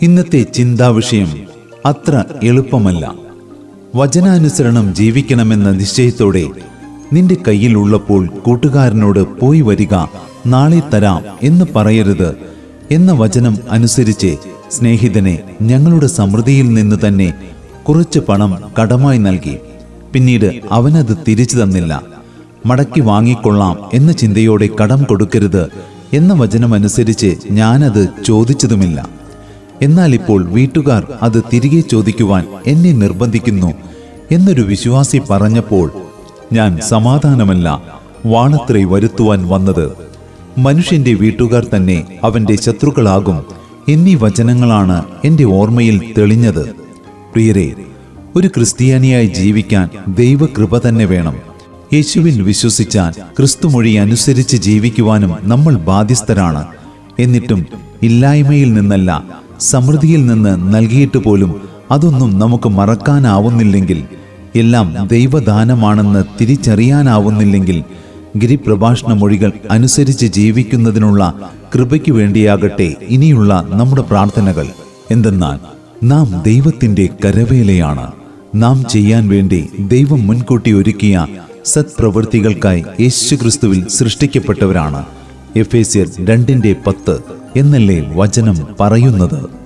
ഇന്നത്തെ ചിന്താവിഷയം അത്ര എളുപ്പമല്ല വചനാനുസരണം ജീവിക്കണമെന്ന നിശ്ചയത്തോടെ നിന്റെ കയ്യിലുള്ളപ്പോൾ കൂട്ടുകാരനോട് പോയി വരിക നാളെ തരാം എന്ന് പറയരുത് എന്ന വചനം അനുസരിച്ച് സ്നേഹിതനെ ഞങ്ങളുടെ സമൃദ്ധിയിൽ നിന്ന് തന്നെ കുറച്ച് പണം കടമായി നൽകി പിന്നീട് അവനത് തിരിച്ചു തന്നില്ല മടക്കി വാങ്ങിക്കൊള്ളാം എന്ന ചിന്തയോടെ കടം കൊടുക്കരുത് എന്ന വചനമനുസരിച്ച് ഞാനത് ചോദിച്ചതുമില്ല എന്നാൽ ഇപ്പോൾ വീട്ടുകാർ അത് തിരികെ ചോദിക്കുവാൻ എന്നെ നിർബന്ധിക്കുന്നു എന്നൊരു വിശ്വാസി പറഞ്ഞപ്പോൾ ഞാൻ സമാധാനമല്ല വാണത്രേ വരുത്തുവാൻ വന്നത് മനുഷ്യന്റെ വീട്ടുകാർ തന്നെ അവന്റെ ശത്രുക്കളാകും എന്നീ വചനങ്ങളാണ് എന്റെ ഓർമ്മയിൽ തെളിഞ്ഞത് പ്രിയരെ ഒരു ക്രിസ്ത്യാനിയായി ജീവിക്കാൻ ദൈവകൃപ തന്നെ വേണം യേശുവിൽ വിശ്വസിച്ചാൽ ക്രിസ്തുമൊഴി അനുസരിച്ച് ജീവിക്കുവാനും നമ്മൾ ബാധ്യസ്ഥരാണ് എന്നിട്ടും ഇല്ലായ്മയിൽ നിന്നല്ല സമൃദ്ധിയിൽ നിന്ന് നൽകിയിട്ട് പോലും അതൊന്നും നമുക്ക് മറക്കാനാവുന്നില്ലെങ്കിൽ എല്ലാം ദൈവദാനമാണെന്ന് തിരിച്ചറിയാനാവുന്നില്ലെങ്കിൽ ഗിരിപ്രഭാഷണ മൊഴികൾ അനുസരിച്ച് ജീവിക്കുന്നതിനുള്ള കൃപയ്ക്ക് വേണ്ടിയാകട്ടെ ഇനിയുള്ള നമ്മുടെ പ്രാർത്ഥനകൾ എന്തെന്നാൽ നാം ദൈവത്തിന്റെ കരവേലയാണ് നാം ചെയ്യാൻ വേണ്ടി ദൈവം മുൻകൂട്ടി ഒരുക്കിയ സത്പ്രവൃത്തികൾക്കായി യേശുക്രിസ്തുവിൽ സൃഷ്ടിക്കപ്പെട്ടവരാണ് എഫ് എ രണ്ടിന്റെ പത്ത് എന്നല്ലേ വചനം പറയുന്നത്